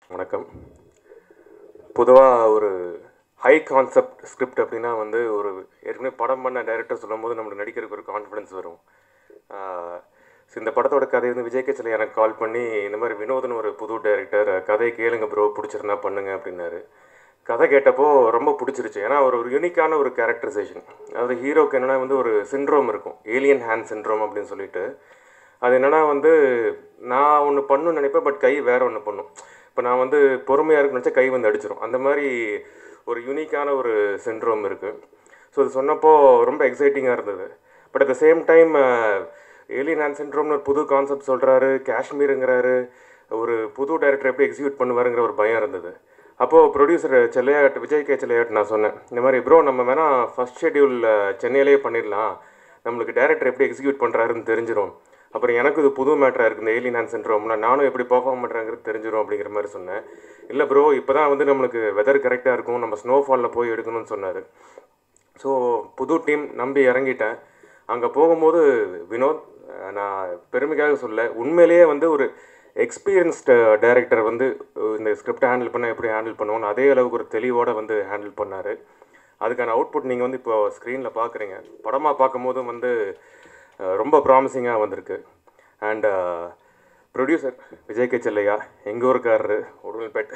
வணக்கம் பொதுவாக ஒரு ஹை கான்செப்ட் ஸ்கிரிப்ட் அப்படின்னா வந்து ஒரு ஏற்கனவே படம் பண்ண டைரக்டர் சொல்லும்போது நம்மளுக்கு நடிக்கிறதுக்கு ஒரு கான்ஃபிடன்ஸ் வரும் ஆஹ் so இந்த படத்தோட கதை வந்து விஜய் கச்சலை எனக்கு கால் பண்ணி இந்த மாதிரி வினோதன் ஒரு புது டைரக்டர் கதையை கேளுங்க ப்ரோ பிடிச்சிருந்தா பண்ணுங்க அப்படின்னாரு கதை கேட்டப்போ ரொம்ப பிடிச்சிருச்சு ஏன்னா ஒரு ஒரு யூனிக்கான ஒரு கேரக்டரைசேஷன் அதாவது ஹீரோக்கு என்னென்னா வந்து ஒரு சிண்ட்ரோம் இருக்கும் ஏலியன் ஹேண்ட் சிண்ட்ரோம் அப்படின்னு சொல்லிட்டு அது என்னன்னா வந்து நான் ஒன்று பண்ணணும்னு நினைப்பேன் பட் கை வேற ஒன்று பண்ணும் இப்போ நான் வந்து பொறுமையாக இருக்குன்னு நினச்சா கை வந்து அடிச்சிடும் அந்த மாதிரி ஒரு யூனிக்கான ஒரு சிண்ட்ரோம் இருக்குது ஸோ அது சொன்னப்போ ரொம்ப எக்ஸைட்டிங்காக இருந்தது but at the same time alien hand சிண்ட்ரோம்னு ஒரு புது கான்செப்ட் சொல்கிறாரு காஷ்மீருங்கிறாரு ஒரு புது டைரக்டர் எப்படி எக்ஸிக்யூட் பண்ணுவாருங்கிற ஒரு பயம் இருந்தது அப்போது ப்ரொடியூசர் செல்லையாட் விஜய் கே செல்லையாட் நான் சொன்னேன் இந்த மாதிரி ப்ரோ நம்ம வேணால் ஃபஸ்ட் ஷெட்யூலில் சென்னையிலேயே பண்ணிடலாம் நம்மளுக்கு டேரக்டர் எப்படி எக்ஸிக்யூட் பண்ணுறாருன்னு தெரிஞ்சிடும் அப்புறம் எனக்கு இது புது மேட்டராக இருக்குது இந்த ஏலியன் ஹேண்ட் சிண்ட்ரோம்னா நானும் எப்படி பர்ஃபார்ம் பண்ணுறாங்கிறது தெரிஞ்சிடும் அப்படிங்கிற மாதிரி சொன்னேன் இல்லை ப்ரோ இப்போ தான் வந்து நம்மளுக்கு வெதர் கரெக்டாக இருக்கும் நம்ம ஸ்னோஃபாலில் போய் எடுக்கணும்னு சொன்னார் ஸோ புது டீம் நம்பி இறங்கிட்டேன் அங்கே போகும்போது வினோத் அஹ், நான் பெருமைக்காக சொல்ல உண்மையிலேயே வந்து ஒரு எக்ஸ்பீரியன்ஸ்டு டைரக்டர் வந்து அஹ், இந்த ஸ்கிரிப்டை ஹேண்டில் பண்ண எப்படி ஹேண்டில் பண்ணுவோன்னு அதே அளவுக்கு ஒரு தெளிவோடு வந்து ஹேண்டில் பண்ணார் அதுக்கான அவுட்புட் நீங்கள் வந்து இப்போ ஸ்க்ரீனில் பார்க்குறீங்க படமாக பார்க்கும்போதும் வந்து அஹ், ரொம்ப ப்ராமிசிங்காக வந்திருக்கு and producer Vijay K Chellaiya எங்கள் ஊருக்காரரு உடல்பேட்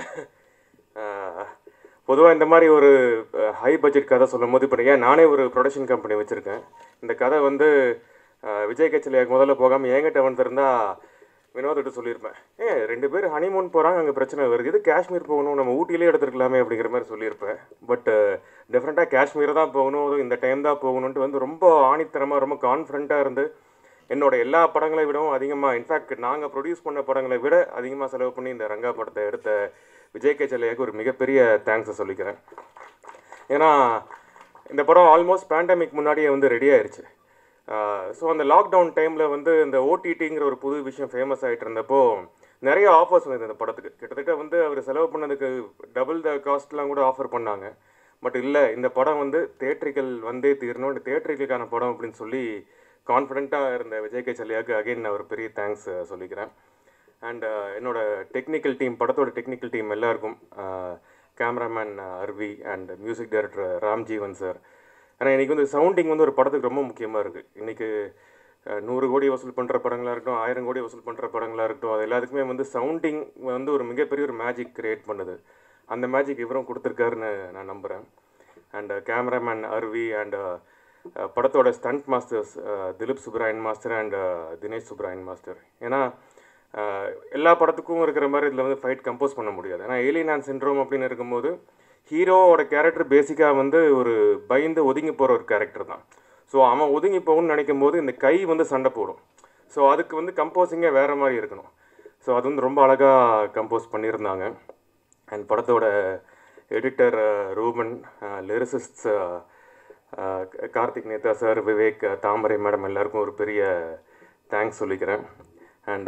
பொதுவாக இந்த மாதிரி ஒரு ஹை பட்ஜெட் கதை சொல்லும் போது இப்போ ஏன் நானே ஒரு ப்ரொடக்ஷன் கம்பெனி வச்சுருக்கேன் இந்த கதை வந்து அஹ், விஜய் கட்சியில் முதல்ல போகாமல் என்கிட்ட வந்திருந்தா வினோதிட்ட சொல்லியிருப்பேன் ஏ ரெண்டு பேர் ஹனிமூன் போகிறாங்க அங்கே பிரச்சனை வருது இது காஷ்மீர் போகணும் நம்ம ஊட்டியிலே எடுத்துருக்கலாமே அப்படிங்கிற மாதிரி சொல்லியிருப்பேன் பட் டெஃபினட்டாக காஷ்மீர் தான் போகணும் அதுவும் இந்த டைம் தான் போகணுன்ட்டு வந்து ரொம்ப ஆணித்தரமாக ரொம்ப கான்ஃபிடண்ட்டாக இருந்து என்னோட எல்லா படங்களை விடவும் அதிகமாக இன்ஃபேக்ட் நாங்கள் ப்ரொடியூஸ் பண்ண படங்களை விட அதிகமாக செலவு பண்ணி இந்த ரங்கா படத்தை எடுத்த விஜய் கே செல்லையாக்கு ஒரு மிகப்பெரிய தேங்க்ஸை சொல்லிக்கிறேன் ஏன்னா இந்த படம் ஆல்மோஸ்ட் பேண்டமிக் முன்னாடியே வந்து ரெடி ஆயிருச்சு ஸோ அந்த லாக்டவுன் டைமில் வந்து இந்த ஓடிடிங்கிற ஒரு புது விஷயம் ஃபேமஸ் ஆகிட்டு இருந்தப்போ நிறைய ஆஃபர்ஸ் வந்தது இந்த படத்துக்கு கிட்டத்தட்ட வந்து அவர் செலவு பண்ணதுக்கு டபுள் த காஸ்ட்லாம் கூட ஆஃபர் பண்ணாங்க பட் இல்லை இந்த படம் வந்து தேட்ரிக்கல் வந்தே தீரணும் தேட்ரிக்கலுக்கான படம் அப்படின்னு சொல்லி கான்ஃபிடென்ட்டாக இருந்த விஜய் கே சல்லியாவுக்கு அகைன் நான் ஒரு பெரிய தேங்க்ஸ் சொல்லிக்கிறேன் அண்ட் என்னோட டெக்னிக்கல் டீம் படத்தோட டெக்னிக்கல் டீம் எல்லாருக்கும் cameraman Arvi and music director Ramjeevan sir ஏன்னா இன்றைக்கி வந்து சவுண்டிங் வந்து ஒரு படத்துக்கு ரொம்ப முக்கியமாக இருக்குது இன்றைக்கி நூறு கோடி வசூல் பண்ணுற படங்களாக இருக்கட்டும் ஆயிரம் கோடி வசூல் பண்ணுற படங்களாக இருக்கட்டும் அது எல்லாத்துக்குமே வந்து சவுண்டிங் வந்து ஒரு மிகப்பெரிய ஒரு மேஜிக் கிரியேட் பண்ணுது அந்த மேஜிக் இவரும் கொடுத்துருக்காருன்னு நான் நம்புகிறேன் அண்ட் கேமராமேன் அருவி அண்ட் படத்தோட stunt masters Dilip Subbarayan master and Dinesh Subbarayan master ஏன்னா அஹ், எல்லா படத்துக்கும் இருக்கிற மாதிரி இதில் வந்து ஃபைட் கம்போஸ் பண்ண முடியாது ஏன்னா ஏலியன் ஹேண்ட் சிண்ட்ரோம் அப்படின்னு இருக்கும்போது ஹீரோவோட கேரக்டர் பேசிக்காக வந்து ஒரு பயந்து ஒதுங்கி போகிற ஒரு கேரக்டர் தான் ஸோ அவன் ஒதுங்கி போகணும்னு நினைக்கும் போது இந்த கை வந்து சண்டை போடும் ஸோ அதுக்கு வந்து கம்போஸிங்கே வேறு மாதிரி இருக்கணும் ஸோ அது வந்து ரொம்ப அழகாக கம்போஸ் பண்ணியிருந்தாங்க அண்ட் படத்தோட editor Ruben lyricists Karthik Netha sir Vivek Thamarai madam எல்லாருக்கும் ஒரு பெரிய தேங்க்ஸ் சொல்லிக்கிறேன் அண்ட்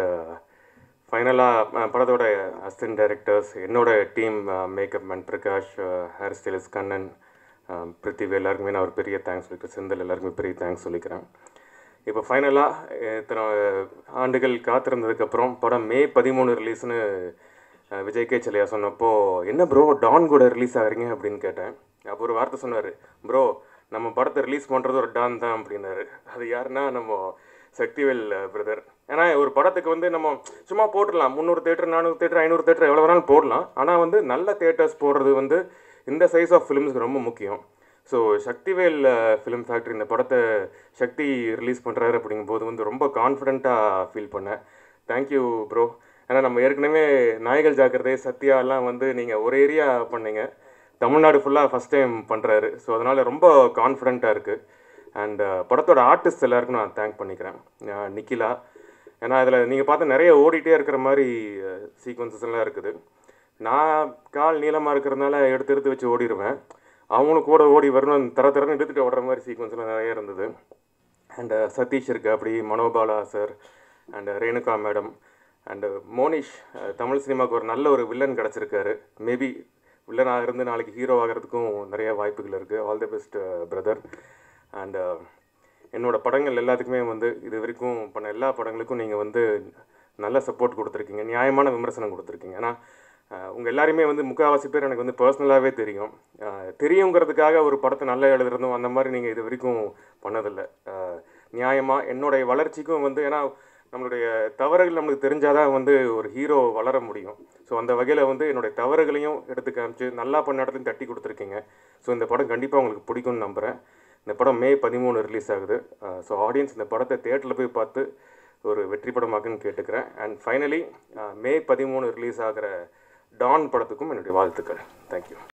ஃபைனலாக படத்தோட அசிஸ்டன்ட் டைரக்டர்ஸ் என்னோட team makeup man Prakash hair stylist Kannan Prithvi எல்லாருக்குமே நான் ஒரு பெரிய தேங்க்ஸ் சொல்லிக்கிறேன் செந்தில் எல்லாருக்குமே பெரிய தேங்க்ஸ் சொல்லிக்கிறேன் இப்போ ஃபைனலாக இத்தனை ஆண்டுகள் காத்திருந்ததுக்கப்புறம் படம் மே பதிமூணு ரிலீஸ்னு அஹ், விஜய் கே செல்லையா சொன்னப்போ என்ன ப்ரோ டான் கூட ரிலீஸ் ஆகுறீங்க அப்படின்னு கேட்டேன் அப்போ ஒரு வார்த்தை சொன்னார் ப்ரோ நம்ம படத்தை ரிலீஸ் பண்ணுறது ஒரு டான் தான் அப்படின்னாரு அது யாருன்னா நம்ம சக்திவேல் பிரதர் ஏன்னா ஒரு படத்துக்கு வந்து நம்ம சும்மா போட்டுடலாம் முந்நூறு தேட்டர் நானூறு தேட்டர் ஐநூறு தேட்டர் எவ்வளோ வேணாலும் போடலாம் ஆனால் வந்து நல்ல தேட்டர்ஸ் போடுறது வந்து இந்த சைஸ் ஆஃப் ஃபிலிம்ஸ்க்கு ரொம்ப முக்கியம் ஸோ சக்திவேல் ஃபிலிம் ஃபேக்ட்ரி இந்த படத்தை சக்தி ரிலீஸ் பண்ணுறாரு அப்படிங்கும்போது வந்து ரொம்ப கான்ஃபிடென்ட்டாக ஃபீல் பண்ணேன் தேங்க்யூ ப்ரோ ஏன்னா நம்ம ஏற்கனவே நாய்கள் ஜாக்கிரதை சத்யா எல்லாம் வந்து நீங்கள் ஒரு ஏரியா பண்ணீங்க தமிழ்நாடு ஃபுல்லாக ஃபஸ்ட் டைம் பண்ணுறாரு ஸோ அதனால் ரொம்ப கான்ஃபிடென்ட்டாக இருக்குது அண்ட் படத்தோட ஆர்டிஸ்ட் எல்லாருக்கும் நான் தேங்க் பண்ணிக்கிறேன் அஹ் நிக்கிலா ஏன்னா அதில் நீங்கள் பார்த்து நிறைய ஓடிட்டே இருக்கிற மாதிரி சீக்வன்சஸ் எல்லாம் இருக்குது நான் கால் நீளமாக இருக்கிறதுனால எடுத்து எடுத்து வச்சு ஓடிடுவேன் அவங்களும் கூட ஓடி வரணும் தர தரன்னு எடுத்துகிட்டு ஓடுற மாதிரி சீக்வன்ஸ்லாம் நிறைய இருந்தது அண்ட் சதீஷ் இருக்கு அப்படி Manobala sir and Renuka madam and Monish ah, Tamil சினிமாவுக்கு ஒரு நல்ல ஒரு வில்லன் கிடச்சிருக்காரு மேபி வில்லனாக இருந்து நாளைக்கு ஹீரோ ஆகிறதுக்கும் நிறைய வாய்ப்புகள் இருக்குது all the best brother and என்னோட படங்கள் எல்லாத்துக்குமே வந்து இது வரைக்கும் பண்ண எல்லா படங்களுக்கும் நீங்கள் வந்து நல்ல சப்போர்ட் கொடுத்துருக்கீங்க நியாயமான விமர்சனம் கொடுத்துருக்கீங்க ஏன்னா உங்கள் எல்லாருமே வந்து முக்கால்வாசி பேர் எனக்கு வந்து பர்சனலாகவே தெரியும் அஹ், தெரியுங்கிறதுக்காக ஒரு படத்தை நல்லா எழுதுறதும் அந்த மாதிரி நீங்கள் இது வரைக்கும் பண்ணதில்லை நியாயமாக என்னுடைய வளர்ச்சிக்கும் வந்து ஏன்னா நம்மளுடைய தவறுகள் நம்மளுக்கு தெரிஞ்சாதான் வந்து ஒரு ஹீரோ வளர முடியும் ஸோ அந்த வகையில் வந்து என்னுடைய தவறுகளையும் எடுத்து காமிச்சு நல்லா பண்ண இடத்துலையும் தட்டி கொடுத்துருக்கீங்க ஸோ இந்த படம் கண்டிப்பாக உங்களுக்கு பிடிக்கும்னு நம்புகிறேன் இந்த படம் மே பதிமூணு ரிலீஸ் ஆகுது ஸோ ஆடியன்ஸ் இந்த படத்தை தேட்டரில் போய் பார்த்து ஒரு வெற்றி படமாக்குன்னு கேட்டுக்கிறேன் அண்ட் ஃபைனலி மே பதிமூணு ரிலீஸ் ஆகிற டான் படத்துக்கும் என்னுடைய வாழ்த்துக்கள் தேங்க்யூ